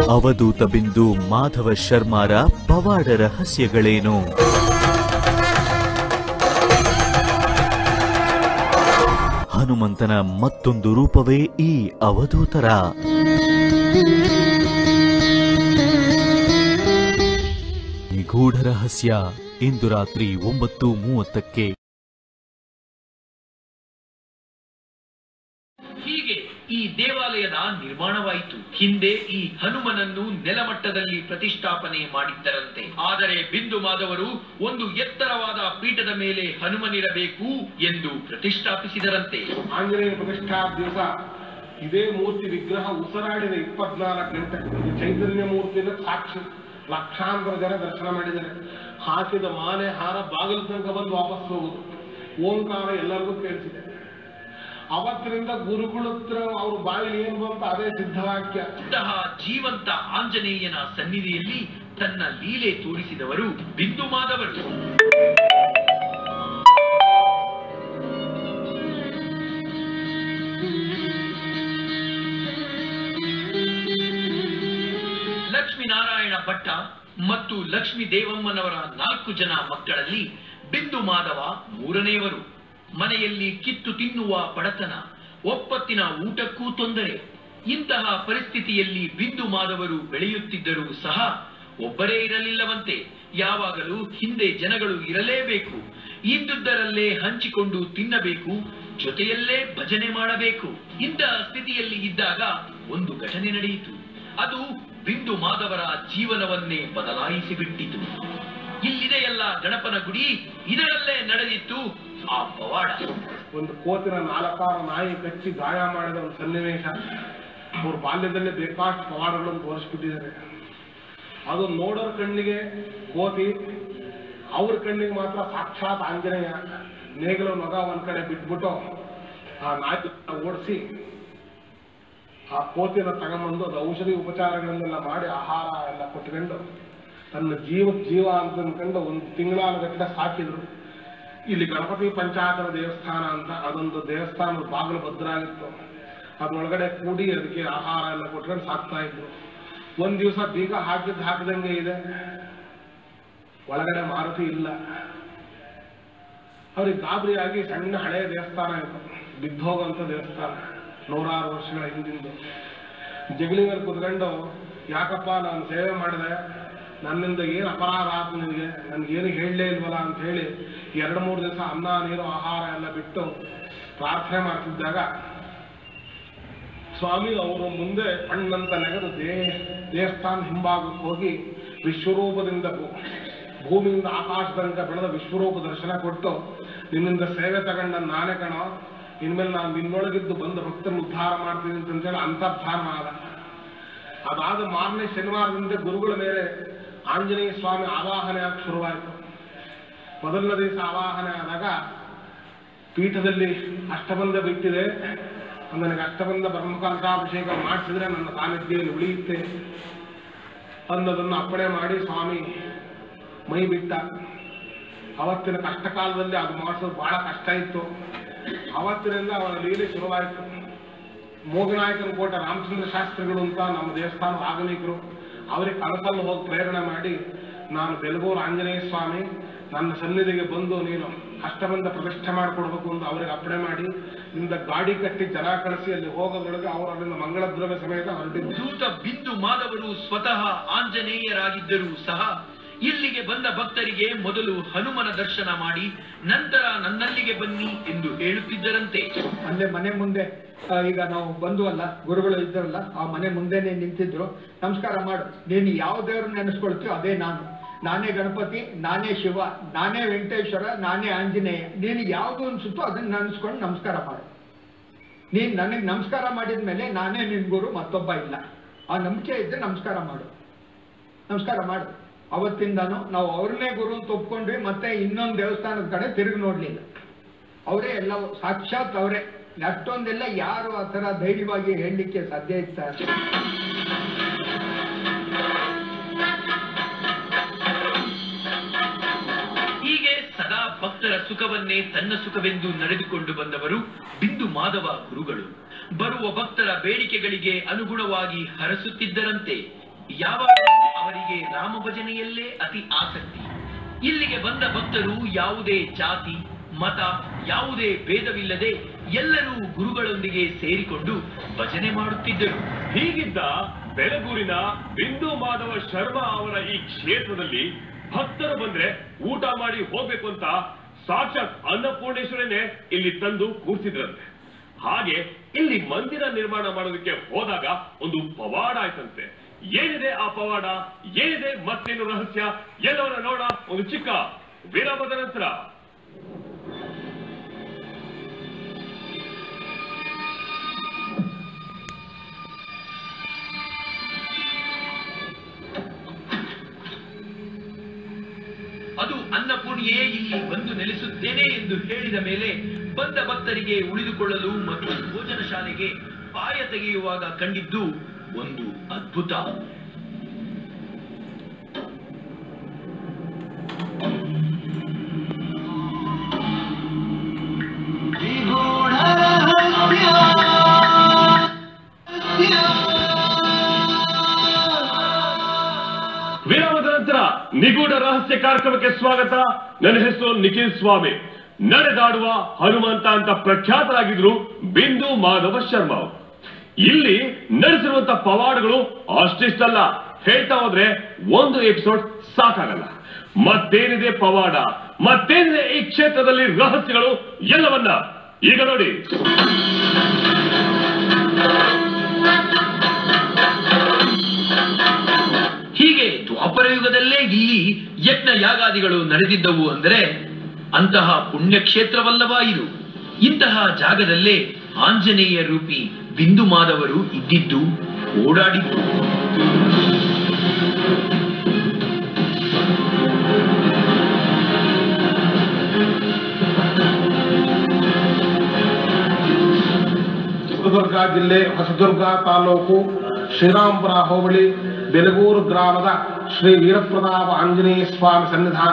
ಅವಧೂತ ಬಿಂದು ಮಾಧವ ಶರ್ಮಾರ ಪವಾಡ ರಹಸ್ಯಗಳೇನು ಹನುಮಂತನ ಮತ್ತೊಂದು ರೂಪವೇ ಈ ಅವಧೂತರ ನಿಗೂಢ ರಹಸ್ಯ ಇಂದು ರಾತ್ರಿ ಒಂಬತ್ತು ಮೂವತ್ತಕ್ಕೆ ಹೀಗೆ ಈ ದೇವಾಲಯದ ನಿರ್ಮಾಣವಾಯಿತು ಹಿಂದೆ ಈ ಹನುಮನನ್ನು ನೆಲಮಟ್ಟದಲ್ಲಿ ಪ್ರತಿಷ್ಠಾಪನೆ ಮಾಡಿದ್ದರಂತೆ ಆದರೆ ಬಿಂದು ಮಾಧವರು ಒಂದು ಎತ್ತರವಾದ ಪೀಠದ ಮೇಲೆ ಹನುಮನಿರಬೇಕು ಎಂದು ಪ್ರತಿಷ್ಠಾಪಿಸಿದರಂತೆ ಆಂಜನೇಯ ಪ್ರತಿಷ್ಠಾ ದಿವಸ ಇದೇ ಮೂರ್ತಿ ವಿಗ್ರಹ ಉಸಿರಾಡಿದ ಇಪ್ಪತ್ನಾಲ್ಕು ಗಂಟೆ ಇದು ಚೈತನ್ಯ ಮೂರ್ತಿನ ಸಾಕ್ಷಿ ಲಕ್ಷಾಂತರ ಜನ ದರ್ಶನ ಮಾಡಿದ್ದಾರೆ ಹಾಕಿದ ಮಾಲೆ ಹಾರ ಬಾಗಿಲು ತನಕ ಬಂದು ವಾಪಸ್ ಹೋಗುದು ಓಂಕಾರ ಎಲ್ಲರಿಗೂ ಕೇಳಿಸಿದೆ ಅವತ್ತಿನಿಂದ ಗುರುಗಳ ಹತ್ರ ಅವ್ರ ಬಾಯಲ್ಲಿ ಏನು ಬಂತ ಅದೇ ಸಿದ್ಧವಾಕ್ಯ ಇಂತಹ ಜೀವಂತ ಆಂಜನೇಯನ ಸನ್ನಿಧಿಯಲ್ಲಿ ತನ್ನ ಲೀಲೆ ತೋರಿಸಿದವರು ಬಿಂದು ಮಾಧವರು ಲಕ್ಷ್ಮೀನಾರಾಯಣ ಭಟ್ಟ ಮತ್ತು ಲಕ್ಷ್ಮೀ ದೇವಮ್ಮನವರ ನಾಲ್ಕು ಜನ ಮಕ್ಕಳಲ್ಲಿ ಬಿಂದು ಮಾಧವ ಮೂರನೆಯವರು ಮನೆಯಲ್ಲಿ ಕಿತ್ತು ತಿನ್ನುವ ಬಡತನ ಒಪ್ಪತ್ತಿನ ಊಟಕ್ಕೂ ತೊಂದರೆ ಇಂತಹ ಪರಿಸ್ಥಿತಿಯಲ್ಲಿ ಬಿಂದು ಮಾಧವರು ಬೆಳೆಯುತ್ತಿದ್ದರೂ ಸಹ ಒಬ್ಬರೇ ಇರಲಿಲ್ಲವಂತೆ ಯಾವಾಗಲೂ ಹಿಂದೆ ಜನಗಳು ಇರಲೇಬೇಕು ಇದ್ದುದರಲ್ಲೇ ಹಂಚಿಕೊಂಡು ತಿನ್ನಬೇಕು ಜೊತೆಯಲ್ಲೇ ಭಜನೆ ಮಾಡಬೇಕು ಇಂತಹ ಸ್ಥಿತಿಯಲ್ಲಿ ಇದ್ದಾಗ ಒಂದು ಘಟನೆ ನಡೆಯಿತು ಅದು ಬಿಂದು ಮಾಧವರ ಜೀವನವನ್ನೇ ಬದಲಾಯಿಸಿ ಬಿಟ್ಟಿತು ಇಲ್ಲಿದೆಯಲ್ಲ ಗಣಪನ ಗುಡಿ ಇದರಲ್ಲೇ ನಡೆದಿತ್ತು ಆ ಪವಾಡ ಒಂದು ಕೋತಿನ ನಾಲ್ಕಾರು ನಾಯಿ ಕಚ್ಚಿ ಗಾಯ ಮಾಡಿದ ಒಂದು ಸನ್ನಿವೇಶ ಅವ್ರ ಬಾಲ್ಯದಲ್ಲೇ ಬೇಕಾಷ್ಟು ಪವಾಡಗಳನ್ನು ತೋರಿಸ್ಬಿಟ್ಟಿದ್ದಾರೆ ಅದು ನೋಡೋರ್ ಕಣ್ಣಿಗೆ ಕೋತಿ ಅವ್ರ ಕಣ್ಣಿಗೆ ಮಾತ್ರ ಸಾಕ್ಷಾತ್ ಆಂಜನೇಯ ನೇಗಿಲು ಮಗ ಒಂದ್ ಕಡೆ ಬಿಟ್ಬಿಟ್ಟು ಆ ನಾಯಿ ಓಡಿಸಿ ಆ ಕೋತಿನ ತಗೊಂಬಂದು ಅದು ಔಷಧಿ ಉಪಚಾರಗಳನ್ನೆಲ್ಲ ಮಾಡಿ ಆಹಾರ ಎಲ್ಲ ಕೊಟ್ಕೊಂಡು ತನ್ನ ಜೀವಕ್ಕೆ ಜೀವ ಅಂತ ಅನ್ಕೊಂಡು ಒಂದು ತಿಂಗಳಾನ ಗಟ್ಟಲೆ ಸಾಕಿದ್ರು ಇಲ್ಲಿ ಗಣಪತಿ ಪಂಚಾಯತನ ದೇವಸ್ಥಾನ ಅಂತ ಅದೊಂದು ದೇವಸ್ಥಾನದ ಬಾಗಿಲು ಭದ್ರಾಗಿತ್ತು ಅದ್ರೊಳಗಡೆ ಕೂಡಿ ಅದಕ್ಕೆ ಆಹಾರ ಎಲ್ಲ ಕೊಟ್ಕೊಂಡು ಸಾಕ್ತಾ ಇದ್ರು ಒಂದ್ ದಿವಸ ಬೀಗ ಹಾಕಿದ್ ಹಾಕಿದಂಗೆ ಇದೆ ಒಳಗಡೆ ಮಾರುತಿ ಇಲ್ಲ ಅವ್ರಿಗೆ ಗಾಬರಿಯಾಗಿ ಸಣ್ಣ ಹಳೆಯ ದೇವಸ್ಥಾನ ಇತ್ತು ಬಿದ್ದೋಗುವಂತ ದೇವಸ್ಥಾನ ನೂರಾರು ವರ್ಷಗಳ ಹಿಂದಿಂದು ಜಗಲಿ ಮೇಲೆ ಕುತ್ಕೊಂಡು ಯಾಕಪ್ಪ ನಾನು ಸೇವೆ ಮಾಡಿದೆ ನನ್ನಿಂದ ಏನು ಅಪರಾಧ ಆಯ್ತು ನಿನಗೆ ನನ್ಗೇನು ಹೇಳಲೇ ಇಲ್ವಲ್ಲ ಅಂತ ಹೇಳಿ ಎರಡು ಮೂರು ದಿವಸ ಅನ್ನ ನೀರು ಆಹಾರ ಎಲ್ಲ ಬಿಟ್ಟು ಪ್ರಾರ್ಥನೆ ಮಾಡ್ತಿದ್ದಾಗ ಸ್ವಾಮಿ ಅವರು ಮುಂದೆ ಕಣ್ಣಂತ ನೆಗೆದು ದೇ ದೇವಸ್ಥಾನ ಹಿಂಭಾಗಕ್ಕೆ ಹೋಗಿ ವಿಶ್ವರೂಪದಿಂದ ಭೂ- ಭೂಮಿಯಿಂದ ಆಕಾಶ ತನಕ ಬೆಳೆದ ವಿಶ್ವರೂಪ ದರ್ಶನ ಕೊಟ್ಟು ನಿನ್ನಿಂದ ಸೇವೆ ತಗೊಂಡ ನಾನೇ ಕಣೋ ಇನ್ಮೇಲೆ ನಾನು ನಿನ್ನೊಳಗಿದ್ದು ಬಂದ ಭಕ್ತರನ್ನು ಉದ್ಧಾರ ಮಾಡ್ತೀನಿ ಅಂತೇಳಿ ಅಂತರ್ಧಾನ ಆದ ಅದಾದ ಮಾರನೇ ಶನಿವಾರದಿಂದ ಗುರುಗಳ ಮೇಲೆ ಆಂಜನೇಯ ಸ್ವಾಮಿ ಆವಾಹನೆ ಆಗಿ ಶುರುವಾಯಿತು ಮೊದಲನೇ ದಿವಸ ಆವಾಹನೆ ಆದಾಗ ಪೀಠದಲ್ಲಿ ಅಷ್ಟಬಂಧ ಬಿಟ್ಟಿದೆ ನನಗೆ ಅಷ್ಟಬಂಧ ಬ್ರಹ್ಮಕಾಂತಾಭಿಷೇಕ ಮಾಡಿಸಿದ್ರೆ ನನ್ನ ಸಾನ್ನಿಧ್ಯದಲ್ಲಿ ಉಳಿಯುತ್ತೆ ಅನ್ನೋದನ್ನು ಅಪ್ಪಣೆ ಮಾಡಿ ಸ್ವಾಮಿ ಮೈ ಬಿಟ್ಟ ಅವತ್ತಿನ ಕಷ್ಟ ಕಾಲದಲ್ಲಿ ಅದು ಮಾಡಿಸೋದು ಬಹಳ ಕಷ್ಟ ಇತ್ತು ಅವತ್ತಿನಿಂದ ಅವನ ಲೀಲೆ ಶುರುವಾಯಿತು ಮೋಗನಾಯಕನ ಕೋಟ ರಾಮಚಂದ್ರ ಶಾಸ್ತ್ರಿಗಳು ಅಂತ ನಮ್ಮ ದೇವಸ್ಥಾನದ ಆಗಮಿಕರು ಅವರಿಗೆ ಕನಸಲ್ಲಿ ಹೋಗಿ ಪ್ರೇರಣೆ ಮಾಡಿ ನಾನು ಬೆಲಗೂರು ಆಂಜನೇಯ ಸ್ವಾಮಿ ನನ್ನ ಸನ್ನಿಧಿಗೆ ಬಂದು ನೀನು ಅಷ್ಟಬಂಧ ಪ್ರತಿಷ್ಠೆ ಮಾಡಿಕೊಡ್ಬೇಕು ಅಂತ ಅವರಿಗೆ ಅಪ್ಪಣೆ ಮಾಡಿ ನಿಂದ ಗಾಡಿ ಕಟ್ಟಿ ಜನ ಕಳಿಸಿ ಅಲ್ಲಿ ಹೋಗೋದ್ರೊಳಗೆ ಅವರು ಅಲ್ಲಿಂದ ಮಂಗಳ ದ್ರವ್ಯ ಸಮೇತ ಹೊರಟಿದ್ದು ದೂತ ಬಿಂದು ಮಾಧವರು ಸ್ವತಃ ಆಂಜನೇಯರಾಗಿದ್ದರೂ ಸಹ ಇಲ್ಲಿಗೆ ಬಂದ ಭಕ್ತರಿಗೆ ಮೊದಲು ಹನುಮನ ದರ್ಶನ ಮಾಡಿ ನಂತರ ನನ್ನಲ್ಲಿಗೆ ಬನ್ನಿ ಎಂದು ಹೇಳುತ್ತಿದ್ದರಂತೆ ಅಲ್ಲೇ ಮನೆ ಮುಂದೆ ಆ, ಈಗ ನಾವು ಬಂದ್ವಲ್ಲ ಗುರುಗಳು ಇದ್ದಾರಲ್ಲ ಆ ಮನೆ ಮುಂದೆನೆ ನಿಂತಿದ್ರು ನಮಸ್ಕಾರ ಮಾಡು ನೀನು ಯಾವ ದೇವ್ರು ನೆನೆಸ್ಕೊಳ್ತೀಯೋ ಅದೇ ನಾನು ನಾನೇ ಗಣಪತಿ ನಾನೇ ಶಿವ ನಾನೇ ವೆಂಕಟೇಶ್ವರ ನಾನೇ ಆಂಜನೇಯ ನೀನು ಯಾವುದು ಅನ್ಸುತ್ತೋ ಅದನ್ನ ನೆನೆಸ್ಕೊಂಡು ನಮಸ್ಕಾರ ಮಾಡು ನೀನ್ ನನಗೆ ನಮಸ್ಕಾರ ಮಾಡಿದ ಮೇಲೆ ನಾನೇ ನಿನ್ ಗುರು ಮತ್ತೊಬ್ಬ ಇಲ್ಲ ಆ ನಂಬಿಕೆ ಇದ್ದರೆ ನಮಸ್ಕಾರ ಮಾಡು ನಮಸ್ಕಾರ ಮಾಡು ಅವತ್ತಿಂದಾನು ನಾವು ಅವ್ರನ್ನೇ ಗುರು ಅಂತ ಒಪ್ಕೊಂಡ್ವಿ ಮತ್ತೆ ಇನ್ನೊಂದು ದೇವಸ್ಥಾನದ ಕಡೆ ತಿರುಗಿ ನೋಡ್ಲಿಲ್ಲ ಅವರೇ ಎಲ್ಲ ಸಾಕ್ಷಾತ್ ಅವರೇ ಅಷ್ಟೊಂದೆಲ್ಲ ಯಾರು ಆ ಥರ ಧೈರ್ಯವಾಗಿ ಹೇಳಲಿಕ್ಕೆ ಸಾಧ್ಯ ಇರ್ತಾರೆ ಹೀಗೆ ಸದಾ ಭಕ್ತರ ಸುಖವನ್ನೇ ತನ್ನ ಸುಖವೆಂದು ನಡೆದುಕೊಂಡು ಬಂದವರು ಬಿಂದು ಮಾಧವ ಗುರುಗಳು ಬರುವ ಭಕ್ತರ ಬೇಡಿಕೆಗಳಿಗೆ ಅನುಗುಣವಾಗಿ ಹರಸುತ್ತಿದ್ದರಂತೆ ಯಾವಾಗಲೂ ಅವರಿಗೆ ರಾಮ ಭಜನೆಯಲ್ಲೇ ಅತಿ ಆಸಕ್ತಿ ಇಲ್ಲಿಗೆ ಬಂದ ಭಕ್ತರು ಯಾವುದೇ ಜಾತಿ ಮತ ಯಾವುದೇ ಭೇದವಿಲ್ಲದೆ ಎಲ್ಲರೂ ಗುರುಗಳೊಂದಿಗೆ ಸೇರಿಕೊಂಡು ಭಜನೆ ಮಾಡುತ್ತಿದ್ದರು ಹೀಗಿದ್ದ ಬೆಳಗೂರಿನ ಬಿಂದು ಮಾಧವ ಶರ್ಮಾ ಅವರ ಈ ಕ್ಷೇತ್ರದಲ್ಲಿ ಭಕ್ತರು ಬಂದ್ರೆ ಊಟ ಮಾಡಿ ಹೋಗ್ಬೇಕು ಅಂತ ಸಾಕ್ಷಾತ್ ಅನ್ನಪೂರ್ಣೇಶ್ವರನೇ ಇಲ್ಲಿ ತಂದು ಕೂರ್ಸಿದ್ರಂತೆ ಹಾಗೆ ಇಲ್ಲಿ ಮಂದಿರ ನಿರ್ಮಾಣ ಮಾಡೋದಕ್ಕೆ ಹೋದಾಗ ಒಂದು ಪವಾಡ ಆಯ್ತಂತೆ ಏನಿದೆ ಆ ಪವಾಡ ಏನಿದೆ ಮತ್ತೇನು ರಹಸ್ಯ ಎಲ್ಲವನ್ನ ನೋಡ ಒಂದು ಚಿಕ್ಕ ವಿರಾಮದ ನಂತರ ಅದು ಅನ್ನಪೂರ್ಣಿಯೇ ಇಲ್ಲಿ ಬಂದು ನೆಲೆಸುತ್ತೇನೆ ಎಂದು ಹೇಳಿದ ಮೇಲೆ ಬಂದ ಭಕ್ತರಿಗೆ ಉಳಿದುಕೊಳ್ಳಲು ಮತ್ತು ಭೋಜನ ಶಾಲೆಗೆ ಪಾಯ ತೆಗೆಯುವಾಗ ಕಂಡಿದ್ದು ಒಂದು ಅದ್ಭುತ ವಿರಾಮದ ನಂತರ ನಿಗೂಢ ರಹಸ್ಯ ಕಾರ್ಯಕ್ರಮಕ್ಕೆ ಸ್ವಾಗತ ನನ್ನ ಹೆಸರು ನಿಖಿಲ್ ಸ್ವಾಮಿ ನಡೆದಾಡುವ ಹನುಮಂತ ಅಂತ ಪ್ರಖ್ಯಾತರಾಗಿದ್ರು ಬಿಂದು ಮಾಧವ ಶರ್ಮಾ ಅವರು. ಇಲ್ಲಿ ನಡೆಸಿರುವಂತ ಪವಾಡಗಳು ಅಷ್ಟಿಷ್ಟಲ್ಲ ಹೇಳ್ತಾ ಹೋದ್ರೆ ಒಂದು ಎಪಿಸೋಡ್ ಸಾಕಾಗಲ್ಲ ಮತ್ತೇನಿದೆ ಪವಾಡ ಮತ್ತೇನಿದೆ ಈ ಕ್ಷೇತ್ರದಲ್ಲಿ ರಹಸ್ಯಗಳು ಎಲ್ಲವನ್ನ ಈಗ ನೋಡಿ ಹೀಗೆ ದ್ವಾಪರ ಯುಗದಲ್ಲೇ ಇಲ್ಲಿ ಯಜ್ಞ ಯಾಗಾದಿಗಳು ನಡೆದಿದ್ದವು ಅಂದರೆ ಅಂತಹ ಪುಣ್ಯಕ್ಷೇತ್ರವಲ್ಲವಾ ಇದು ಇಂತಹ ಜಾಗದಲ್ಲೇ ಆಂಜನೇಯ ರೂಪಿ ಬಿಂದು ಮಾಧವರು ಇದ್ದಿದ್ದು ಓಡಾಡಿದ್ದು ಚಿತ್ರದುರ್ಗ ಜಿಲ್ಲೆ ಹೊಸದುರ್ಗ ತಾಲೂಕು ಶ್ರೀರಾಂಪುರ ಹೋಬಳಿ ಬೆಲಗೂರು ಗ್ರಾಮದ ಶ್ರೀ ವೀರಪ್ರತಾಪ ಆಂಜನೇಯ ಸ್ವಾಮಿ ಸನ್ನಿಧಾನ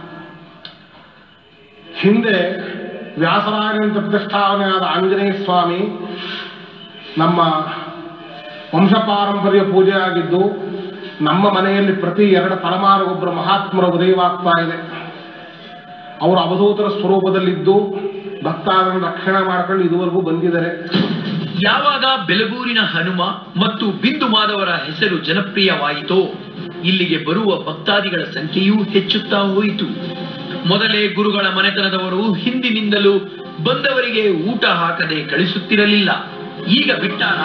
ಹಿಂದೆ ವ್ಯಾಸರಾಯನ ಪ್ರತಿಷ್ಠಾಪನೆಯಾದ ಆಂಜನೇಯ ಸ್ವಾಮಿ ನಮ್ಮ ವಂಶ ಪಾರಂಪರ್ಯ ಪೂಜೆ ಆಗಿದ್ದು ನಮ್ಮ ಮನೆಯಲ್ಲಿ ಪ್ರತಿ ಎರಡು ತಲೆಮಾರಿಗೊಬ್ಬರು ಮಹಾತ್ಮರ ಉದಯವಾಗ್ತಾ ಇದೆ ಅವರು ಅವಧೂತರ ಸ್ವರೂಪದಲ್ಲಿದ್ದು ಭಕ್ತಾದರನ್ನು ರಕ್ಷಣೆ ಮಾಡ್ಕೊಂಡು ಇದುವರೆಗೂ ಬಂದಿದ್ದಾರೆ ಯಾವಾಗ ಬೆಲಗೂರಿನ ಹನುಮ ಮತ್ತು ಬಿಂದು ಮಾಧವರ ಹೆಸರು ಜನಪ್ರಿಯವಾಯಿತೋ ಇಲ್ಲಿಗೆ ಬರುವ ಭಕ್ತಾದಿಗಳ ಸಂಖ್ಯೆಯೂ ಹೆಚ್ಚುತ್ತಾ ಹೋಯಿತು ಮೊದಲೇ ಗುರುಗಳ ಮನೆತನದವರು ಹಿಂದಿನಿಂದಲೂ ಬಂದವರಿಗೆ ಊಟ ಹಾಕದೆ ಕಳಿಸುತ್ತಿರಲಿಲ್ಲ ಈಗ ಬಿಟ್ಟಾರ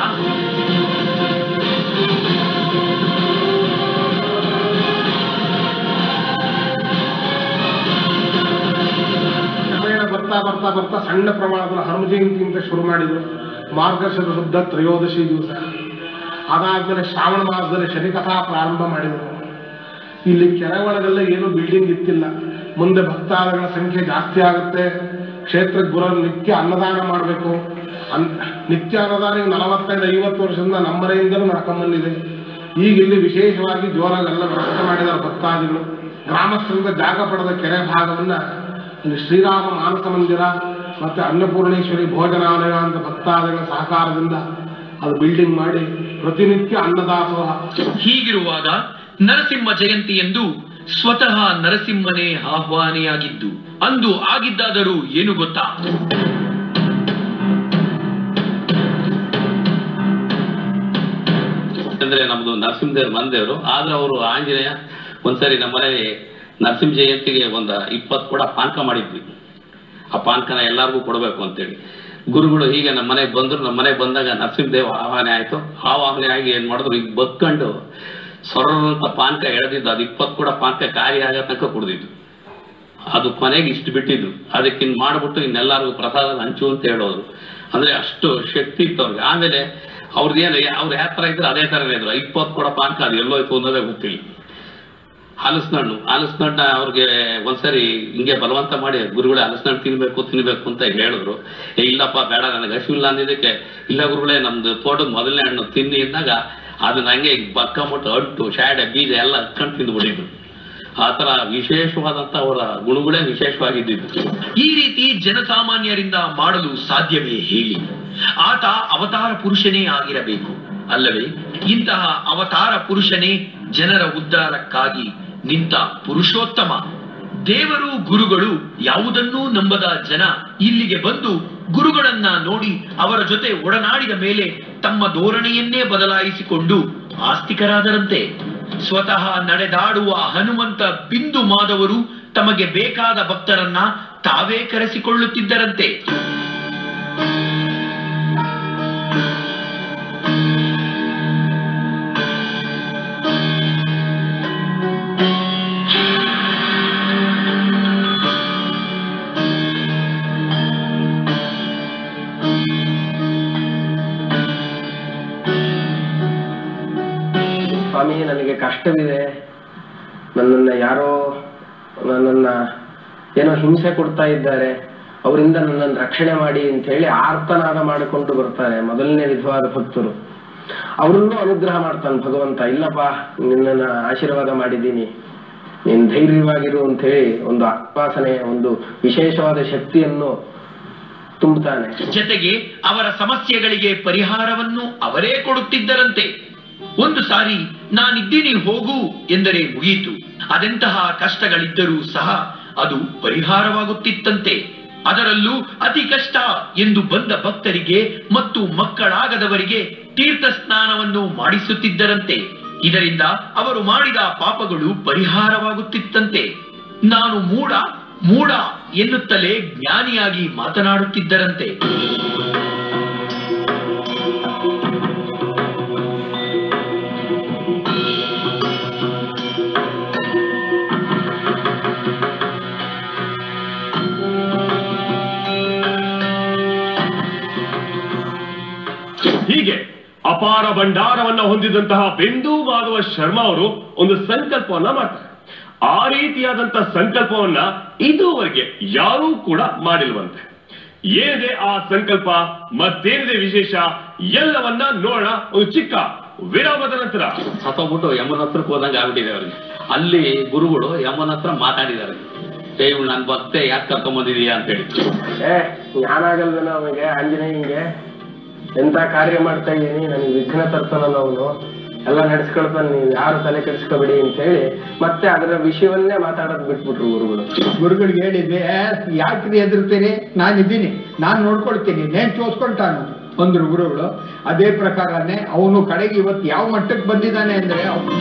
ಕ್ರಮೇಣ ಬರ್ತಾ ಬರ್ತಾ ಬರ್ತಾ ಸಣ್ಣ ಪ್ರಮಾಣದಲ್ಲಿ ಹನುಮ ಜಯಂತಿ ಅಂತ ಶುರು ಮಾಡಿದ್ರು ಮಾರ್ಗಶಿರ ಶುದ್ಧ ತ್ರಯೋದಶಿ ದಿವಸ ಅದಾದ್ಮೇಲೆ ಶ್ರಾವಣ ಮಾಸದಲ್ಲಿ ಶನಿಕಥಾ ಪ್ರಾರಂಭ ಮಾಡಿದರು ಇಲ್ಲಿ ಕೆರೆ ಒಳಗೆಲ್ಲ ಏನು ಬಿಲ್ಡಿಂಗ್ ಇತ್ತಿಲ್ಲ ಮುಂದೆ ಭಕ್ತಾದಿಗಳ ಸಂಖ್ಯೆ ಜಾಸ್ತಿ ಆಗುತ್ತೆ ಕ್ಷೇತ್ರಕ್ಕೆ ಬರೋ ನಿತ್ಯ ಅನ್ನದಾನ ಮಾಡಬೇಕು ಅನ್ ನಿತ್ಯ ಅನ್ನದಾನ ಈಗ ನಲವತ್ತೈದು ಐವತ್ತು ವರ್ಷದಿಂದ ನಮ್ಮ ಮನೆಯಿಂದಲೂ ನಡ್ಕೊಂಬಂದಿದೆ ಈಗ ಇಲ್ಲಿ ವಿಶೇಷವಾಗಿ ಜೋರಾಗಿ ಎಲ್ಲ ವ್ಯವಸ್ಥೆ ಮಾಡಿದ್ದಾರೆ ಭಕ್ತಾದಿಗಳು ಗ್ರಾಮಸ್ಥರಿಂದ ಜಾಗ ಪಡೆದ ಕೆರೆ ಭಾಗವನ್ನ ಇಲ್ಲಿ ಶ್ರೀರಾಮ ಮಾನಸ ಮಂದಿರ ಮತ್ತೆ ಅನ್ನಪೂರ್ಣೇಶ್ವರಿ ಭೋಜನಾಲಯ ಅಂತ ಭಕ್ತಾದಿಗಳ ಸಹಕಾರದಿಂದ ಅದು ಬಿಲ್ಡಿಂಗ್ ಮಾಡಿ ಪ್ರತಿನಿತ್ಯ ಅನ್ನದಾಸೋಹ ಹೀಗಿರುವಾಗ ನರಸಿಂಹ ಜಯಂತಿ ಎಂದು ಸ್ವತಃ ನರಸಿಂಹನೇ ಆಹ್ವಾನಿಯಾಗಿದ್ದು ಅಂದು ಆಗಿದ್ದಾದರೂ ಏನು ಗೊತ್ತಾ ಅಂದ್ರೆ ನಮ್ದು ನರಸಿಂಹದೇವ್ರ ಮನೆದೇವರು ಆದ್ರೆ ಅವರು ಆಂಜನೇಯ ಒಂದ್ಸರಿ ನಮ್ಮ ಮನೇಲಿ ನರಸಿಂಹ ಜಯಂತಿಗೆ ಒಂದ್ ಇಪ್ಪತ್ತು ಕೂಡ ಪಾನಕ ಮಾಡಿದ್ವಿ ಆ ಪಾನಕನ ಎಲ್ಲಾರ್ಗೂ ಕೊಡಬೇಕು ಅಂತೇಳಿ ಗುರುಗಳು ಹೀಗೆ ನಮ್ಮ ಮನೆಗೆ ಬಂದ್ರು ನಮ್ಮ ಮನೆಗೆ ಬಂದಾಗ ನರಸಿಂಹದೇವ ಆಹ್ವಾನ ಆಯ್ತು ಆವಾಹನೆ ಆಗಿ ಏನ್ ಮಾಡಿದ್ರು ಈಗ ಬದ್ಕೊಂಡು ಸೊರಂತ ಪಾನಕ ಎಳೆದಿದ್ದು ಅದು ಇಪ್ಪತ್ತು ಕೂಡ ಪಾನಕ ಕಾರ್ಯ ಆಗೋ ತನಕ ಕುಡ್ದಿದ್ದು ಅದು ಕೊನೆಗೆ ಇಷ್ಟು ಬಿಟ್ಟಿದ್ದು ಅದಕ್ಕಿನ್ ಮಾಡ್ಬಿಟ್ಟು ಇನ್ನೆಲ್ಲರಿಗೂ ಪ್ರಸಾದ ಹಂಚು ಅಂತ ಹೇಳೋರು ಅಂದ್ರೆ ಅಷ್ಟು ಶಕ್ತಿ ಇತ್ತು ಅವ್ರಿಗೆ ಆಮೇಲೆ ಅವ್ರದ್ದೇನು ಅವ್ರು ಯಾವ ತರ ಇದ್ರು ಅದೇ ತರನೇ ಇದ್ರು ಇಪ್ಪತ್ತು ಕೂಡ ಪಾನಕ ಅದು ಎಲ್ಲೋಯ್ತು ಅನ್ನೋದೇ ಗೊತ್ತಿಲ್ಲ ಹಲಸಿನಣ್ಣು ಹಲಸಿನಣ್ಣ ಅವ್ರಿಗೆ ಒಂದ್ಸರಿ ಹಿಂಗೆ ಬಲವಂತ ಮಾಡಿ ಗುರುಗಳೇ ಹಲಸಿನಣ್ಣು ತಿನ್ಬೇಕು ತಿನ್ಬೇಕು ಅಂತ ಹೇಳಿದ್ರು ಏ ಇಲ್ಲಪ್ಪ ಬೇಡ ನನಗೆ ಹಸಿವಿಲ್ಲ ಅಂದಿದ್ದಕ್ಕೆ ಇಲ್ಲ ಗುರುಗಳೇ ನಮ್ದು ತೋಟದ ಮೊದಲನೇ ಹಣ್ಣು ತಿನ್ನಿ ಅಂದಾಗ ಅದನ್ನ ಹಂಗೆ ಬಕ್ಕಮುಟ್ಟು ಅಂಟು ಶಾಡೆ ಬೀಜ ಎಲ್ಲ ಹತ್ಕೊಂಡು ತಿಂದ್ಬಿಟ್ಟಿದ್ರು ಆ ತರ ವಿಶೇಷವಾದಂತ ಅವರ ಗುಣಗಳೇ ವಿಶೇಷವಾಗಿದ್ದಿದ್ದು ಈ ರೀತಿ ಜನಸಾಮಾನ್ಯರಿಂದ ಮಾಡಲು ಸಾಧ್ಯವೇ ಹೇಳಿ ಆತ ಅವತಾರ ಪುರುಷನೇ ಆಗಿರಬೇಕು ಅಲ್ಲವೇ ಇಂತಹ ಅವತಾರ ಪುರುಷನೇ ಜನರ ಉದ್ಧಾರಕ್ಕಾಗಿ ನಿಂತ ಪುರುಷೋತ್ತಮ ದೇವರು ಗುರುಗಳು ಯಾವುದನ್ನೂ ನಂಬದ ಜನ ಇಲ್ಲಿಗೆ ಬಂದು ಗುರುಗಳನ್ನ ನೋಡಿ ಅವರ ಜೊತೆ ಒಡನಾಡಿದ ಮೇಲೆ ತಮ್ಮ ಧೋರಣೆಯನ್ನೇ ಬದಲಾಯಿಸಿಕೊಂಡು ಆಸ್ತಿಕರಾದರಂತೆ ಸ್ವತಃ ನಡೆದಾಡುವ ಹನುಮಂತ ಬಿಂದು ಮಾದವರು ತಮಗೆ ಬೇಕಾದ ಭಕ್ತರನ್ನ ತಾವೇ ಕರೆಸಿಕೊಳ್ಳುತ್ತಿದ್ದರಂತೆ ಸ್ವಾಮಿ ನನಗೆ ಕಷ್ಟವಿದೆ ನನ್ನನ್ನ ಯಾರೋ ನನ್ನನ್ನ ಏನೋ ಹಿಂಸೆ ಕೊಡ್ತಾ ಇದ್ದಾರೆ ಅವರಿಂದ ನನ್ನನ್ನು ರಕ್ಷಣೆ ಮಾಡಿ ಅಂತ ಹೇಳಿ ಆರ್ತನಾದ ಮಾಡಿಕೊಂಡು ಬರ್ತಾರೆ ಮೊದಲನೇ ವಿಧವಾದ ಭಕ್ತರು ಅವರನ್ನು ಅನುಗ್ರಹ ಮಾಡ್ತಾನೆ ಭಗವಂತ ಇಲ್ಲಪ್ಪ ನಿನ್ನನ್ನ ಆಶೀರ್ವಾದ ಮಾಡಿದ್ದೀನಿ ನೀನ್ ಧೈರ್ಯವಾಗಿರು ಅಂತ ಹೇಳಿ ಒಂದು ಆಶ್ವಾಸನೆ ಒಂದು ವಿಶೇಷವಾದ ಶಕ್ತಿಯನ್ನು ತುಂಬುತ್ತಾನೆ ಜತೆಗೆ ಅವರ ಸಮಸ್ಯೆಗಳಿಗೆ ಪರಿಹಾರವನ್ನು ಅವರೇ ಕೊಡುತ್ತಿದ್ದರಂತೆ ಒಂದು ಸಾರಿ ನಾನಿದ್ದೀನಿ ಹೋಗು ಎಂದರೆ ಮುಗಿಯಿತು ಅದೆಂತಹ ಕಷ್ಟಗಳಿದ್ದರೂ ಸಹ ಅದು ಪರಿಹಾರವಾಗುತ್ತಿತ್ತಂತೆ ಅದರಲ್ಲೂ ಅತಿ ಕಷ್ಟ ಎಂದು ಬಂದ ಭಕ್ತರಿಗೆ ಮತ್ತು ಮಕ್ಕಳಾಗದವರಿಗೆ ತೀರ್ಥ ಸ್ನಾನವನ್ನು ಮಾಡಿಸುತ್ತಿದ್ದರಂತೆ ಇದರಿಂದ ಅವರು ಮಾಡಿದ ಪಾಪಗಳು ಪರಿಹಾರವಾಗುತ್ತಿತ್ತಂತೆ ನಾನು ಮೂಡ ಮೂಡ ಎನ್ನುತ್ತಲೇ ಜ್ಞಾನಿಯಾಗಿ ಮಾತನಾಡುತ್ತಿದ್ದರಂತೆ ಹೀಗೆ ಅಪಾರ ಭಂಡಾರವನ್ನ ಹೊಂದಿದಂತಹ ಬಿಂದು ಮಾಧವ ಶರ್ಮಾ ಅವರು ಒಂದು ಸಂಕಲ್ಪವನ್ನ ಮಾಡ್ತಾರೆ ಆ ರೀತಿಯಾದಂತಹ ಸಂಕಲ್ಪವನ್ನ ಇದುವರೆಗೆ ಯಾರೂ ಕೂಡ ಮಾಡಿಲ್ವಂತೆ ಏನಿದೆ ಆ ಸಂಕಲ್ಪ ಮತ್ತೇನಿದೆ ವಿಶೇಷ ಎಲ್ಲವನ್ನ ನೋಡೋಣ ಒಂದು ಚಿಕ್ಕ ವಿರಾಮದ ನಂತರ ಸತ್ತೋಗ್ಬಿಟ್ಟು ಯಮನ ಹತ್ರಕ್ಕೆ ಹೋದಂಗೆ ಆಗ್ಬಿಟ್ಟಿದೆ ಅವ್ರಿಗೆ ಅಲ್ಲಿ ಗುರುಗಳು ಯಮನ ಹತ್ರ ಮಾತಾಡಿದ್ದಾರೆ ಏ ಇವ್ಳು ನನ್ ಭಕ್ತೆ ಯಾಕೆ ಕರ್ಕೊಂಡ್ ಬಂದಿದೀಯಾ ಅಂತ ಹೇಳಿ ಏ ಜ್ಞಾನಾಗಲ್ವೇನ ಅವನಿಗೆ ಆಂಜನೇಯಂಗೆ ಎಂತ ಕಾರ್ಯ ಮಾಡ್ತಾ ಇದ್ದೀನಿ ನನಗೆ ವಿಘ್ನ ತರ್ತಾನಲ್ಲ ಅವನು ಎಲ್ಲ ನಡೆಸ್ಕೊಳ್ತಾನೆ ನೀವು ಯಾರು ತಲೆ ಕೆಡಿಸ್ಕೋಬೇಡಿ ಅಂತ ಹೇಳಿ ಮತ್ತೆ ಅದರ ವಿಷಯವನ್ನೇ ಮಾತಾಡೋದ್ ಬಿಟ್ಬಿಟ್ರು ಗುರುಗಳು ಗುರುಗಳಿಗೆ ಹೇಳಿದ್ವಿ "ಏ, ಯಾಕ್ರಿ ಹೆದರ್ತೀರಿ ನಾನಿದ್ದೀನಿ ನಾನ್ ನೋಡ್ಕೊಳ್ತೀನಿ ನೇನ್ ಚೋಸ್ಕೊಳ್ತಾನು ಅಂದ್ರು ಗುರುಗಳು ಅದೇ ಪ್ರಕಾರನೇ ಅವನು ಕಡೆಗೆ ಇವತ್ತು ಯಾವ ಮಟ್ಟಕ್ಕೆ ಬಂದಿದ್ದಾನೆ ಅಂದ್ರೆ ಅವ್ನು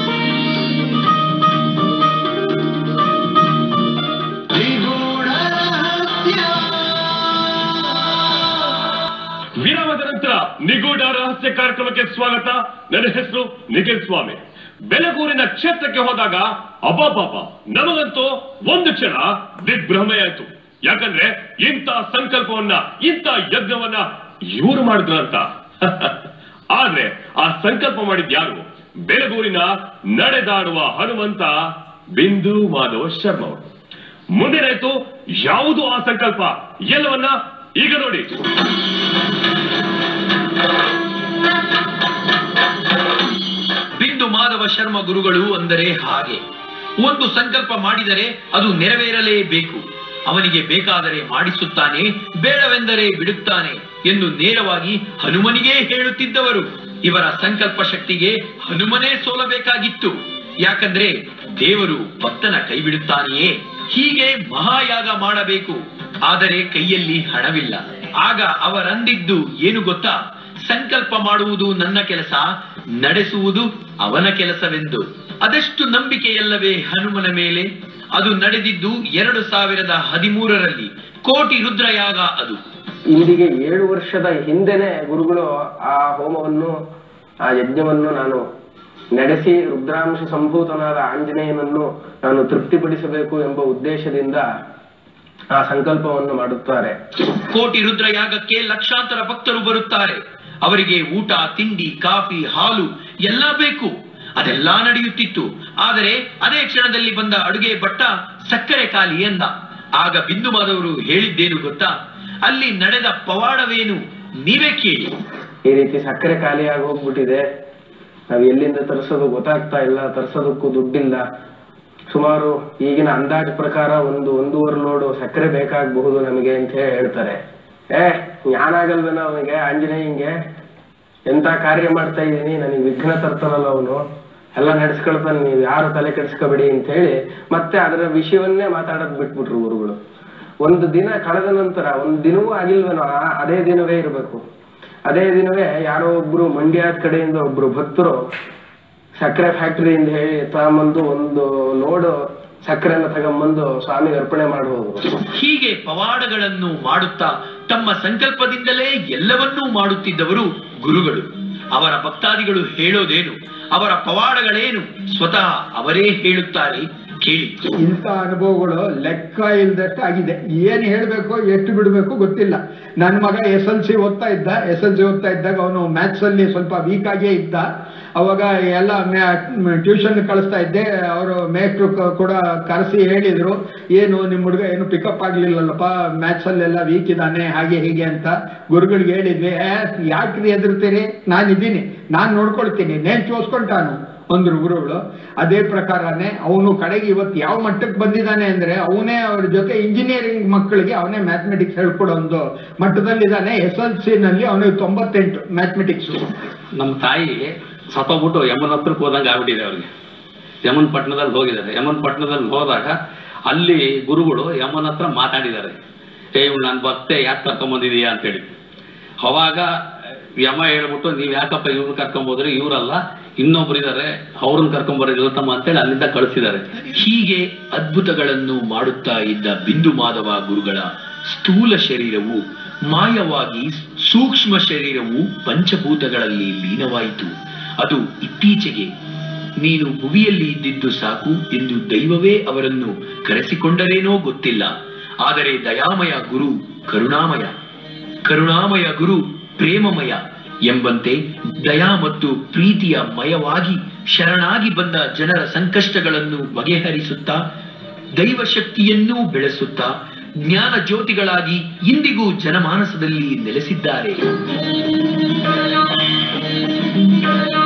ವಿರಾಮದ ನಂತರ ನಿಗೂಢ ರಹಸ್ಯ ಕಾರ್ಯಕ್ರಮಕ್ಕೆ ಸ್ವಾಗತ ನನ್ನ ಹೆಸರು ನಿಖಿಲ್ ಸ್ವಾಮಿ ಬೆಲಗೂರಿನ ಕ್ಷೇತ್ರಕ್ಕೆ ಹೋದಾಗ ಅಬ್ಬಾಪಾಪ ನಮಗಂತೂ ಒಂದು ಕ್ಷಣ ದಿಗ್ಭ್ರಮೆಯಾಯ್ತು ಯಾಕಂದ್ರೆ ಇಂಥ ಸಂಕಲ್ಪವನ್ನ ಇಂಥ ಯಜ್ಞವನ್ನ ಇವರು ಮಾಡಿದ್ರಂತ ಆದ್ರೆ ಆ ಸಂಕಲ್ಪ ಮಾಡಿದ್ ಯಾರು ಬೆಲಗೂರಿನ ನಡೆದಾಡುವ ಹನುಮಂತ ಬಿಂದು ಮಾಧವ ಶರ್ಮಾ ಅವರು ಮುಂದೇನಾಯ್ತು ಯಾವುದು ಆ ಸಂಕಲ್ಪ ಎಲ್ಲವನ್ನ ಈಗ ನೋಡಿ ಬಿಂದು ಮಾಧವ ಶರ್ಮ ಗುರುಗಳು ಅಂದರೆ ಹಾಗೆ ಒಂದು ಸಂಕಲ್ಪ ಮಾಡಿದರೆ ಅದು ನೆರವೇರಲೇಬೇಕು ಅವನಿಗೆ ಬೇಕಾದರೆ ಮಾಡಿಸುತ್ತಾನೆ ಬೇಡವೆಂದರೆ ಬಿಡುತ್ತಾನೆ ಎಂದು ನೇರವಾಗಿ ಹನುಮನಿಗೇ ಹೇಳುತ್ತಿದ್ದವರು ಇವರ ಸಂಕಲ್ಪ ಶಕ್ತಿಗೆ ಹನುಮನೇ ಸೋಲಬೇಕಾಗಿತ್ತು ಯಾಕಂದ್ರೆ ದೇವರು ಭಕ್ತನ ಕೈ ಬಿಡುತ್ತಾನೆಯೇ ಹೀಗೆ ಮಹಾಯಾಗ ಮಾಡಬೇಕು ಆದರೆ ಕೈಯಲ್ಲಿ ಹಣವಿಲ್ಲ ಆಗ ಅವರಂದಿದ್ದು ಏನು ಗೊತ್ತಾ ಸಂಕಲ್ಪ ಮಾಡುವುದು ನನ್ನ ಕೆಲಸ ನಡೆಸುವುದು ಅವನ ಕೆಲಸವೆಂದು ಅದೆಷ್ಟು ನಂಬಿಕೆಯಲ್ಲವೇ ಹನುಮನ ಮೇಲೆ ಅದು ನಡೆದಿದ್ದು ಎರಡು ಸಾವಿರದ ಹದಿಮೂರರಲ್ಲಿ ಕೋಟಿ ರುದ್ರಯಾಗ ಅದು ಇಂದಿಗೆ ಏಳು ವರ್ಷದ ಹಿಂದೆನೆ ಗುರುಗಳು ಆ ಹೋಮವನ್ನು ಆ ಯಜ್ಞವನ್ನು ನಾನು ನಡೆಸಿ ರುದ್ರಾಂಶ ಸಂಭೂತನಾದ ಆಂಜನೇಯನನ್ನು ನಾನು ತೃಪ್ತಿಪಡಿಸಬೇಕು ಎಂಬ ಉದ್ದೇಶದಿಂದ ಆ ಸಂಕಲ್ಪವನ್ನು ಮಾಡುತ್ತಾರೆ ಕೋಟಿ ರುದ್ರಯಾಗಕ್ಕೆ ಲಕ್ಷಾಂತರ ಭಕ್ತರು ಬರುತ್ತಾರೆ ಅವರಿಗೆ ಊಟ ತಿಂಡಿ ಕಾಫಿ ಹಾಲು ಎಲ್ಲ ಬೇಕು ಅದೆಲ್ಲಾ ನಡೆಯುತ್ತಿತ್ತು ಆದರೆ ಅದೇ ಕ್ಷಣದಲ್ಲಿ ಬಂದ ಅಡುಗೆ ಭಟ್ಟ ಸಕ್ಕರೆ ಖಾಲಿ ಎಂದ ಆಗ ಬಿಂದು ಮಾಧವರು ಹೇಳಿದ್ದೇನು ಗೊತ್ತಾ ಅಲ್ಲಿ ನಡೆದ ಪವಾಡವೇನು ನೀವೇ ಕೇಳಿ ಈ ರೀತಿ ಸಕ್ಕರೆ ಖಾಲಿಯಾಗಿ ಹೋಗ್ಬಿಟ್ಟಿದೆ ನಾವು ಎಲ್ಲಿಂದ ತರಿಸೋದು ಗೊತ್ತಾಗ್ತಾ ಇಲ್ಲ ತರಿಸೋದಕ್ಕೂ ದುಡ್ಡಿಲ್ಲ ಸುಮಾರು ಈಗಿನ ಅಂದಾಜು ಪ್ರಕಾರ ಒಂದು ಒಂದೂವರೆ ಲೋಡು ಸಕ್ಕರೆ ಬೇಕಾಗಬಹುದು ನಮಗೆ ಅಂತ ಹೇಳಿ ಹೇಳ್ತಾರೆ ಏ ಜ್ಞಾನ ಆಗಲ್ವೇನೋ ಅವನಿಗೆ ಆಂಜನೇಯಂಗೆ ಎಂತ ಕಾರ್ಯ ಮಾಡ್ತಾ ಇದ್ದೀನಿ ನನಗೆ ವಿಘ್ನ ತರ್ತಾನಲ್ಲ ಅವನು ಎಲ್ಲ ನಡೆಸ್ಕೊಳ್ತಾನೆ ನೀವು ಯಾರು ತಲೆ ಕೆಡಿಸ್ಕೋಬೇಡಿ ಅಂತ ಹೇಳಿ ಮತ್ತೆ ಅದರ ವಿಷಯವನ್ನೇ ಮಾತಾಡೋದ್ ಬಿಟ್ಬಿಟ್ರು ಗುರುಗಳು ಒಂದು ದಿನ ಕಳೆದ ನಂತರ ಒಂದು ದಿನವೂ ಆಗಿಲ್ವೇನೋ ಆ- ಅದೇ ದಿನವೇ ಇರಬೇಕು ಅದೇ ದಿನವೇ ಯಾರೋ ಒಬ್ರು ಮಂಡ್ಯದ ಕಡೆಯಿಂದ ಒಬ್ರು ಭಕ್ತರು ಸಕ್ಕರೆ ಫ್ಯಾಕ್ಟರಿಯಿಂದ ಹೇಳಿ ತಗೊಂಬಂದು ಒಂದು ಲೋಡ್ ಸಕ್ಕರೆನ ತಗೊಂಬಂದು ಸ್ವಾಮಿಗೆ ಅರ್ಪಣೆ ಮಾಡಿ ಹೋದ್ರು ಹೀಗೆ ಪವಾಡಗಳನ್ನು ಮಾಡುತ್ತಾ ತಮ್ಮ ಸಂಕಲ್ಪದಿಂದಲೇ ಎಲ್ಲವನ್ನೂ ಮಾಡುತ್ತಿದ್ದವರು ಗುರುಗಳು ಅವರ ಭಕ್ತಾದಿಗಳು ಹೇಳೋದೇನು ಅವರ ಪವಾಡಗಳೇನು ಸ್ವತಃ ಅವರೇ ಹೇಳುತ್ತಾರೆ ಕೇಳಿ ಇಂಥ ಅನುಭವಗಳು ಲೆಕ್ಕ ಇಲ್ದಷ್ಟು ಆಗಿದೆ ಏನ್ ಹೇಳ್ಬೇಕು ಎಷ್ಟು ಬಿಡ್ಬೇಕು ಗೊತ್ತಿಲ್ಲ ನನ್ನ ಮಗ ಎಸ್ ಎಲ್ ಸಿ ಓದ್ತಾ ಇದ್ದ ಎಸ್ ಎಲ್ ಸಿ ಓದ್ತಾ ಇದ್ದಾಗ ಅವನು ಮ್ಯಾಥ್ಸ್ ಅಲ್ಲಿ ಸ್ವಲ್ಪ ವೀಕ್ ಆಗೇ ಇದ್ದ ಅವಾಗ ಎಲ್ಲ ಟ್ಯೂಷನ್ ಕಳಿಸ್ತಾ ಇದ್ದೆ ಅವರು ಮೇಷ್ಟ್ರು ಕ- ಕೂಡ ಕರೆಸಿ ಹೇಳಿದ್ರು ಏನು ನಿಮ್ಮ ಹುಡುಗ ಏನು ಪಿಕಪ್ ಆಗ್ಲಿಲ್ಲಲ್ಲಪ್ಪ ಮ್ಯಾಥ್ಸ್ ಅಲ್ಲೆಲ್ಲ ವೀಕ್ ಇದ್ದಾನೆ ಹಾಗೆ ಹೀಗೆ ಅಂತ ಗುರುಗಳಿಗೆ ಹೇಳಿದ್ವಿ ಯಾಕ್ರಿ ಎದುರ್ತೀರಿ ನಾನು ಇದ್ದೀನಿ ನಾನು ನೋಡ್ಕೊಳ್ತೀನಿ ನೇನ್ ಚೋಸ್ಕೊಂಟಾನು ಅಂದ್ರು ಗುರುಗಳು ಅದೇ ಪ್ರಕಾರನೇ ಅವನು ಕಡೆಗೆ ಇವತ್ತು ಯಾವ ಮಟ್ಟಕ್ಕೆ ಬಂದಿದ್ದಾನೆ ಅಂದ್ರೆ ಅವನೇ ಅವ್ರ ಜೊತೆ ಇಂಜಿನಿಯರಿಂಗ್ ಮಕ್ಕಳಿಗೆ ಅವನೇ ಮ್ಯಾಥಮೆಟಿಕ್ಸ್ ಹೇಳ್ಕೊಡೋ ಒಂದು ಮಟ್ಟದಲ್ಲಿದ್ದಾನೆ ಎಸ್ ಎಲ್ ಸಿ ನಲ್ಲಿ ಅವನಿಗೆ ತೊಂಬತ್ತೆಂಟು ಮ್ಯಾಥಮೆಟಿಕ್ಸ್ ನಮ್ಮ ತಾಯಿ ಸತ್ತೋಗ್ಬಿಟ್ಟು ಯಮನ ಹತ್ರಕ್ಕೆ ಹೋದಂಗೆ ಆಗ್ಬಿಟ್ಟಿದೆ ಅವ್ರಿಗೆ ಯಮನ್ ಪಟ್ಟಣದಲ್ಲಿ ಹೋಗಿದ್ದಾರೆ ಯಮನ್ ಪಟ್ಟಣದಲ್ಲಿ ಹೋದಾಗ ಅಲ್ಲಿ ಗುರುಗಳು ಯಮನ ಹತ್ರ ಮಾತಾಡಿದ್ದಾರೆ ಏ ಇವ್ನು ನನ್ನ ಭಕ್ತೆ ಯಾಕೆ ಕರ್ಕೊಂಬಂದಿದೀಯಾ ಅಂತೇಳಿ ಅವಾಗ ಯಮ ಹೇಳ್ಬಿಟ್ಟು ನೀವ್ ಯಾಕಪ್ಪ ಇವ್ರನ್ನ ಕರ್ಕೊಂಬೋದ್ರಿ ಇವ್ರಲ್ಲ ಇನ್ನೊಬ್ರು ಇದಾರೆ ಅವ್ರನ್ನ ಕರ್ಕೊಂಬರ್ರಿ ನಿಲ್ತಮ್ಮ ಅಂತೇಳಿ ಅಲ್ಲಿಂದ ಕಳಿಸಿದ್ದಾರೆ ಹೀಗೆ ಅದ್ಭುತಗಳನ್ನು ಮಾಡುತ್ತಾ ಇದ್ದ ಬಿಂದು ಮಾಧವ ಗುರುಗಳ ಸ್ಥೂಲ ಶರೀರವು ಮಾಯವಾಗಿ ಸೂಕ್ಷ್ಮ ಶರೀರವು ಪಂಚಭೂತಗಳಲ್ಲಿ ಲೀನವಾಯಿತು ಅದು ಇತ್ತೀಚೆಗೆ ನೀನು ಭುವಿಯಲ್ಲಿ ಇದ್ದಿದ್ದು ಸಾಕು ಎಂದು ದೈವವೇ ಅವರನ್ನು ಕರೆಸಿಕೊಂಡರೇನೋ ಗೊತ್ತಿಲ್ಲ ಆದರೆ ದಯಾಮಯ ಗುರು ಕರುಣಾಮಯ ಕರುಣಾಮಯ ಗುರು ಪ್ರೇಮಮಯ ಎಂಬಂತೆ ದಯಾ ಮತ್ತು ಪ್ರೀತಿಯ ಮಯವಾಗಿ ಶರಣಾಗಿ ಬಂದ ಜನರ ಸಂಕಷ್ಟಗಳನ್ನು ಬಗೆಹರಿಸುತ್ತಾ ದೈವ ಶಕ್ತಿಯನ್ನೂ ಬೆಳೆಸುತ್ತಾ ಜ್ಞಾನ ಜ್ಯೋತಿಗಳಾಗಿ ಇಂದಿಗೂ ಜನಮಾನಸದಲ್ಲಿ ನೆಲೆಸಿದ್ದಾರೆ